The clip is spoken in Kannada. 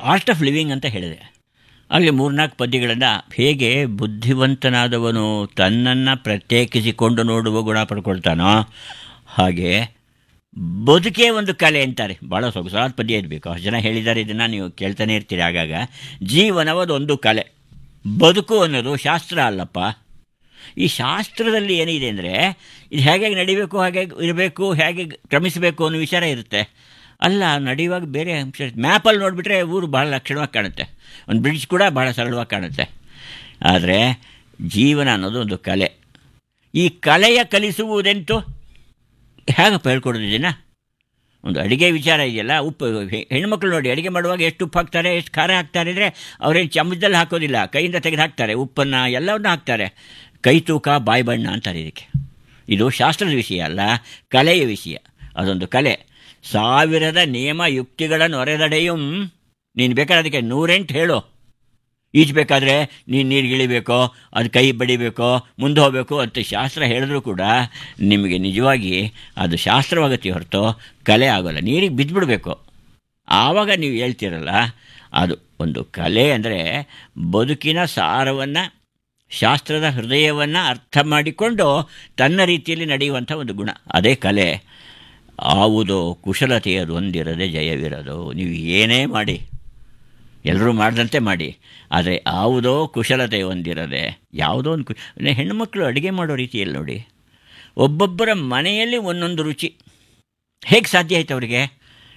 ಆರ್ಟ್ ಆಫ್ ಲಿವಿಂಗ್ ಅಂತ ಹೇಳಿದೆ ಅಲ್ಲಿ ಮೂರ್ನಾಲ್ಕು ಪದ್ಯಗಳನ್ನು ಹೇಗೆ ಬುದ್ಧಿವಂತನಾದವನು ತನ್ನನ್ನು ಪ್ರತ್ಯೇಕಿಸಿಕೊಂಡು ನೋಡುವ ಗುಣ ಪಡ್ಕೊಳ್ತಾನೋ ಹಾಗೆ ಬದುಕೇ ಒಂದು ಕಲೆ ಅಂತಾರೆ ಭಾಳ ಸೊಗಸಾದ ಪದ್ಯ ಇರಬೇಕು ಅಷ್ಟು ಜನ ಹೇಳಿದ್ದಾರೆ ಇದನ್ನು ನೀವು ಕೇಳ್ತಾನೆ ಇರ್ತೀರಿ ಆಗಾಗ ಜೀವನವದೊಂದು ಕಲೆ ಬದುಕು ಅನ್ನೋದು ಶಾಸ್ತ್ರ ಅಲ್ಲಪ್ಪ ಈ ಶಾಸ್ತ್ರದಲ್ಲಿ ಏನಿದೆ ಅಂದರೆ ಇದು ಹೇಗೆ ನಡಿಬೇಕು ಹಾಗೆ ಇರಬೇಕು ಹೇಗೆ ಕ್ರಮಿಸಬೇಕು ಅನ್ನೋ ವಿಚಾರ ಇರುತ್ತೆ ಅಲ್ಲ ನಡೆಯುವಾಗ ಬೇರೆ ಅಂಶ ಇರುತ್ತೆ ಮ್ಯಾಪಲ್ಲಿ ನೋಡಿಬಿಟ್ರೆ ಊರು ಭಾಳ ಲಕ್ಷಣವಾಗಿ ಕಾಣುತ್ತೆ ಒಂದು ಬ್ರಿಡ್ಜ್ ಕೂಡ ಭಾಳ ಸರಳವಾಗಿ ಕಾಣುತ್ತೆ ಆದರೆ ಜೀವನ ಅನ್ನೋದು ಒಂದು ಕಲೆ ಈ ಕಲೆಯ ಕಲಿಸುವುದೆಂತು ಹೇಗಪ್ಪ ಹೇಳ್ಕೊಡೋದು ಇದನ್ನು ಒಂದು ಅಡುಗೆ ವಿಚಾರ ಇದೆಯಲ್ಲ ಉಪ್ಪು ಹೆ- ಹೆಣ್ಮಕ್ಳು ನೋಡಿ ಅಡುಗೆ ಮಾಡುವಾಗ ಎಷ್ಟು ಉಪ್ಪು ಹಾಕ್ತಾರೆ ಎಷ್ಟು ಖಾರ ಹಾಕ್ತಾರೆ ಅಂದರೆ ಅವರೇನು ಚಮಚದಲ್ಲಿ ಹಾಕೋದಿಲ್ಲ ಕೈಯಿಂದ ತೆಗೆದು ಹಾಕ್ತಾರೆ ಉಪ್ಪನ್ನು ಎಲ್ಲವನ್ನೂ ಹಾಕ್ತಾರೆ ಕೈ ತೂಕ ಬಾಯಿ ಬಣ್ಣ ಅಂತಾರೆ ಇದಕ್ಕೆ ಇದು ಶಾಸ್ತ್ರದ ವಿಷಯ ಅಲ್ಲ ಕಲೆಯ ವಿಷಯ ಅದೊಂದು ಕಲೆ ಸಾವಿರದ ನಿಯಮ ಯುಕ್ತಿಗಳ ನೊರೆದಡೆಯೂ ನೀನು ಬೇಕಾದ್ರೆ ಅದಕ್ಕೆ ನೂರೆಂಟು ಹೇಳು ಈಜ್ಬೇಕಾದ್ರೆ ನೀನು ನೀರಿಗೆ ಇಳಿಬೇಕೋ ಅದು ಕೈ ಬಡಿಬೇಕೋ ಮುಂದೆ ಹೋಗಬೇಕು ಅಂತ ಶಾಸ್ತ್ರ ಹೇಳಿದ್ರೂ ಕೂಡ ನಿಮಗೆ ನಿಜವಾಗಿ ಅದು ಶಾಸ್ತ್ರವಾಗತ್ತೆ ಹೊರತು ಕಲೆ ಆಗೋಲ್ಲ ನೀರಿಗೆ ಬಿದ್ದುಬಿಡ್ಬೇಕು ಆವಾಗ ನೀವು ಹೇಳ್ತೀರಲ್ಲ ಅದು ಒಂದು ಕಲೆ ಅಂದರೆ ಬದುಕಿನ ಸಾರವನ್ನು ಶಾಸ್ತ್ರದ ಹೃದಯವನ್ನು ಅರ್ಥ ಮಾಡಿಕೊಂಡು ತನ್ನ ರೀತಿಯಲ್ಲಿ ನಡೆಯುವಂಥ ಒಂದು ಗುಣ ಅದೇ ಕಲೆ ಆವುದೋ ಕುಶಲತೆಯದು ಒಂದಿರದೆ ಜಯವಿರದು ನೀವು ಏನೇ ಮಾಡಿ ಎಲ್ಲರೂ ಮಾಡಿದಂತೆ ಮಾಡಿ ಆದರೆ ಯಾವುದೋ ಕುಶಲತೆ ಹೊಂದಿರದೆ ಯಾವುದೋ ಒಂದು ಕು ಹೆಣ್ಣುಮಕ್ಕಳು ಅಡುಗೆ ಮಾಡೋ ರೀತಿಯಲ್ಲಿ ನೋಡಿ ಒಬ್ಬೊಬ್ಬರ ಮನೆಯಲ್ಲಿ ಒಂದೊಂದು ರುಚಿ ಹೇಗೆ ಸಾಧ್ಯ ಆಯ್ತು ಅವರಿಗೆ